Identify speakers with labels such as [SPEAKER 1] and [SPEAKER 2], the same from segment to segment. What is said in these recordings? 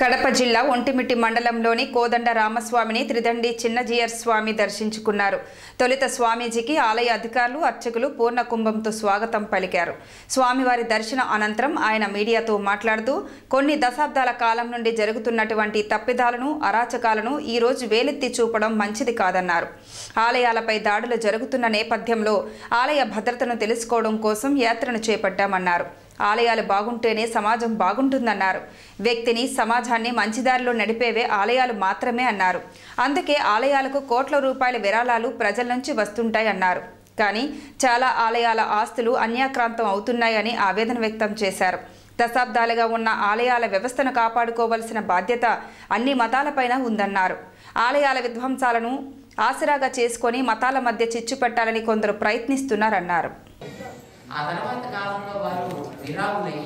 [SPEAKER 1] కడప జిల్లా ఒంటిమిట్టి మండలంలోని కోదండ రామస్వామిని త్రిదండి చిన్నజీయర్ స్వామి దర్శించుకున్నారు తొలుత స్వామీజీకి ఆలయ అధికారులు అర్చకులు పూర్ణ కుంభంతో స్వాగతం పలికారు స్వామివారి దర్శన అనంతరం ఆయన మీడియాతో మాట్లాడుతూ కొన్ని దశాబ్దాల కాలం నుండి జరుగుతున్నటువంటి తప్పిదాలను అరాచకాలను ఈ రోజు వేలెత్తి చూపడం మంచిది కాదన్నారు ఆలయాలపై దాడులు జరుగుతున్న నేపథ్యంలో ఆలయ భద్రతను తెలుసుకోవడం కోసం యాత్రను చేపట్టామన్నారు ఆలయాలు బాగుంటేనే సమాజం బాగుంటుందన్నారు వ్యక్తిని సమాజాన్ని మంచిదారిలో నడిపేవే ఆలయాలు మాత్రమే అన్నారు అందుకే ఆలయాలకు కోట్ల రూపాయల విరాళాలు ప్రజల నుంచి వస్తుంటాయన్నారు కానీ చాలా ఆలయాల ఆస్తులు అన్యాక్రాంతం అవుతున్నాయని ఆవేదన వ్యక్తం చేశారు దశాబ్దాలుగా ఉన్న ఆలయాల వ్యవస్థను కాపాడుకోవలసిన బాధ్యత అన్ని మతాలపైన ఉందన్నారు ఆలయాల విధ్వంసాలను ఆసరాగా చేసుకొని మతాల మధ్య చిచ్చు పెట్టాలని కొందరు ప్రయత్నిస్తున్నారన్నారు
[SPEAKER 2] ఆ తర్వాత కాలంలో వారు విరాములయ్యి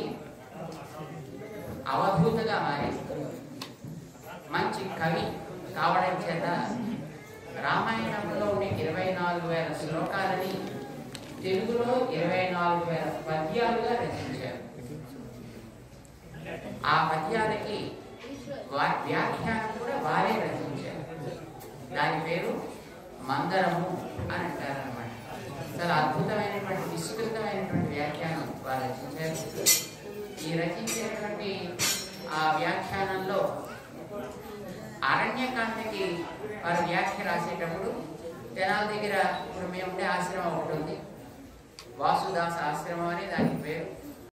[SPEAKER 2] అవధూతగా మారి మంచి కవి కావడం చేత రామాయణంలో ఉండే ఇరవై నాలుగు వేల శ్లోకాలని తెలుగులో ఇరవై నాలుగు వేల పద్యాలుగా రచించారు ఆ పద్యాలకి వా- వ్యాఖ్యానం కూడా వారే రచించారు దాని పేరు మందరము అని అంటారు అనమాట చాలా అద్భుతమైనటువంటి విస్తృతమైనటువంటి వ్యాఖ్యానం వారు రచించారు ఈ రచించినటువంటి ఆ వ్యాఖ్యానంలో అరణ్యకాండకి వారు వ్యాఖ్య రాసేటప్పుడు తెనాల దగ్గర ఇప్పుడు మేము ఉండే ఆశ్రమం ఒకటి ఉంది వాసుదాస్ ఆశ్రమం అని దానికి పేరు